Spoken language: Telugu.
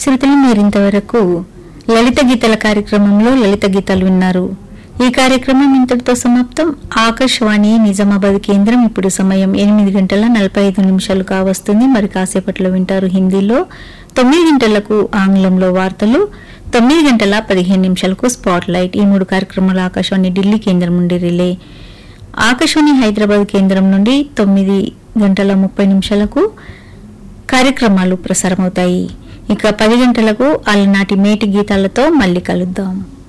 శ్రుతులు మీరు ఇంతవరకు లలిత గీతాల కార్యక్రమంలో లలిత గీతాలు విన్నారు ఈ కార్యక్రమం ఇంతటితో సమాప్తం ఆకాశవాణి నిజామాబాద్ కేంద్రం ఇప్పుడు సమయం ఎనిమిది గంటల నలభై ఐదు నిమిషాలు కావస్తుంది మరి కాసేపట్లో వింటారు హిందీలో తొమ్మిది గంటలకు ఆంగ్లంలో వార్తలు తొమ్మిది గంటల పదిహేను నిమిషాలకు స్పాట్ లైట్ ఈ మూడు కార్యక్రమాలు ఆకాశవాణి ఢిల్లీ కేంద్రం నుండి రిలే ఆకాశవాణి హైదరాబాద్ కేంద్రం నుండి తొమ్మిది గంటల ముప్పై నిమిషాలకు కార్యక్రమాలు ప్రసారమవుతాయి ఇక పది గంటలకు అలనాటి మేటి గీతాలతో మళ్ళీ కలుద్దాం